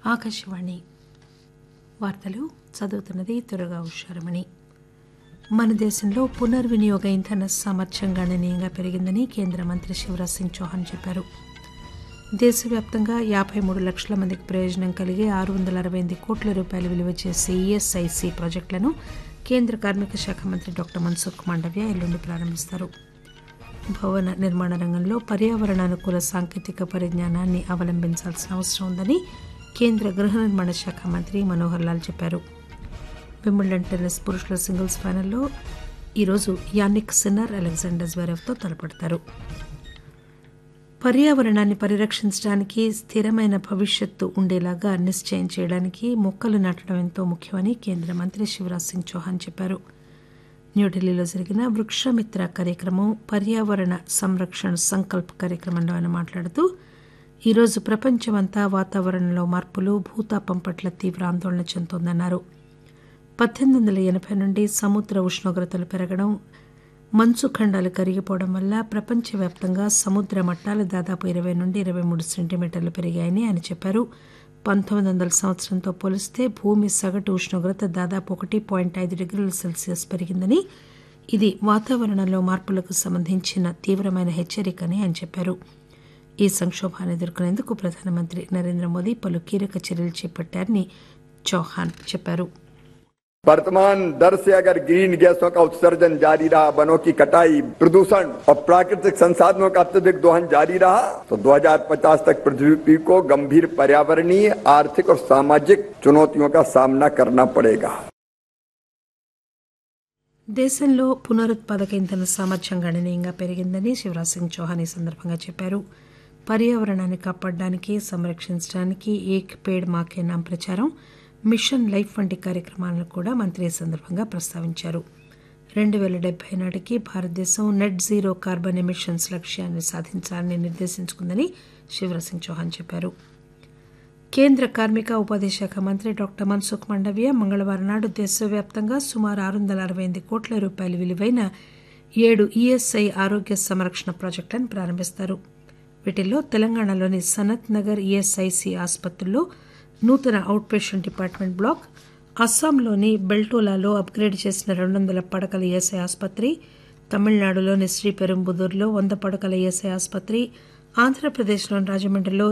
ఆకాశవాణి వార్తలు చదువుతున్నది త్వరగా ఉషారమణి మన దేశంలో పునర్వినియోగ ఇంధన సామర్థ్యం గణనీయంగా పెరిగిందని కేంద్ర మంత్రి శివరాజ్ సింగ్ చౌహాన్ చెప్పారు దేశవ్యాప్తంగా యాబై మూడు లక్షల మందికి ప్రయోజనం కలిగే ఆరు వందల అరవై ఎనిమిది కోట్ల రూపాయలు విలువ చేసే ఈఎస్ఐసి ప్రాజెక్టులను కేంద్ర కార్మిక శాఖ మంత్రి డాక్టర్ మన్సుఖ్ మాండవ్య ఎల్లుండి ప్రారంభిస్తారు భవన నిర్మాణ రంగంలో పర్యావరణానుకూల సాంకేతిక పరిజ్ఞానాన్ని అవలంబించాల్సిన అవసరం ఉందని కేంద్ర గృహ నిర్మాణ శాఖ మంత్రి మనోహర్ లాల్ చెప్పారు వింబుల్డన్ టెన్నిస్ పురుషుల సింగిల్స్ ఫైనల్లో ఈరోజు యానిక్ సిన్నర్ అలెగ్జాండర్ జ్వరేవ్తో తలపడతారు పర్యావరణాన్ని పరిరక్షించడానికి స్థిరమైన భవిష్యత్తు ఉండేలాగా నిశ్చయం చేయడానికి మొక్కలు నాటడం ఎంతో ముఖ్యమని కేంద్ర మంత్రి శివరాజ్ సింగ్ చౌహాన్ చెప్పారు న్యూఢిల్లీలో జరిగిన వృక్షమిత్ర కార్యక్రమం పర్యావరణ సంరక్షణ సంకల్ప్ కార్యక్రమంలో ఆయన మాట్లాడుతూ ఈరోజు ప్రపంచమంతా వాతావరణంలో మార్పులు భూతాపం పట్ల తీవ్ర ఆందోళన చెందోందన్నారు పద్దెనిమిది వందల ఎనభై నుండి సముద్ర ఉష్ణోగ్రతలు పెరగడం మంచు ఖండాలు కరిగిపోవడం వల్ల ప్రపంచవ్యాప్తంగా సముద్ర మట్టాలు దాదాపు ఇరవై నుండి ఇరవై మూడు సెంటీమీటర్లు పెరిగాయని ఆయన చెప్పారు పంతొమ్మిది వందల సంవత్సరంతో పోలిస్తే భూమి సగటు ఉష్ణోగ్రత దాదాపు ఒకటి పాయింట్ ఐదు డిగ్రీల సెల్సియస్ పెరిగిందని ఇది వాతావరణంలో మార్పులకు సంబంధించిన తీవ్రమైన హెచ్చరిక అని ఆయన చెప్పారు ఈ సంక్షోభాన్ని ఎదుర్కొనేందుకు ప్రధానమంత్రి నరేంద్ర మోదీ పలు కీలక చర్యలు చేపట్టారని చౌహాన్ చెప్పారు वर्तमान दर से अगर ग्रीन गैसों का उत्सर्जन जारी रहा वनों की कटाई प्रदूषण और प्राकृतिक संसाधनों का अत्यधिक दोहन जारी रहा तो 2050 तक पृथ्वी को गंभीर पर्यावरणीय आर्थिक और सामाजिक चुनौतियों का सामना करना पड़ेगा దేశంలో పునరుత్పాదక ఇంధన సామర్థ్యం గణనీయంగా పెరిగిందని శివరాజ్ సింగ్ చౌహాన్ ఈ సందర్భంగా చెప్పారు పర్యావరణాన్ని కాపాడడానికి సంరక్షించడానికి ఏక్ పేడ్ మాకే నామ్ ప్రచారం మిషన్ లైఫ్ వంటి కార్యక్రమాలను కూడా మంత్రి ఈ సందర్భంగా ప్రస్తావించారు రెండు వేల డెబ్బై నాటికి భారతదేశం నెట్ జీరో కార్బన్ ఎమిషన్స్ లక్ష్యాన్ని సాధించాలని నిర్దేశించుకుందని శివరాజ్ సింగ్ చౌహాన్ చెప్పారు కేంద్ర కార్మిక ఉపాధి శాఖ మంత్రి డాక్టర్ మన్సుఖ్ మండవ్య మంగళవారం నాడు దేశవ్యాప్తంగా సుమారు ఆరు వందల అరవై ఎనిమిది కోట్ల రూపాయల విలువైన ఏడు ఈఎస్ఐ ఆరోగ్య సంరక్షణ ప్రాజెక్టులను ప్రారంభిస్తారు వీటిల్లో తెలంగాణలోని సనత్ నగర్ ఈఎస్ఐసి ఆసుపత్రుల్లో నూతన అవుట్ పేషెంట్ డిపార్ట్మెంట్ బ్లాక్ అస్సాంలోని బెల్టోలాలో అప్గ్రేడ్ చేసిన రెండు వందల పడకల ఈఎస్ఐ ఆసుపత్రి తమిళనాడులోని శ్రీపెరుంబుదూర్లో వంద పడకల ఈఎస్ఐ ఆసుపత్రి ఆంధ్రప్రదేశ్లోని రాజమండ్రిలో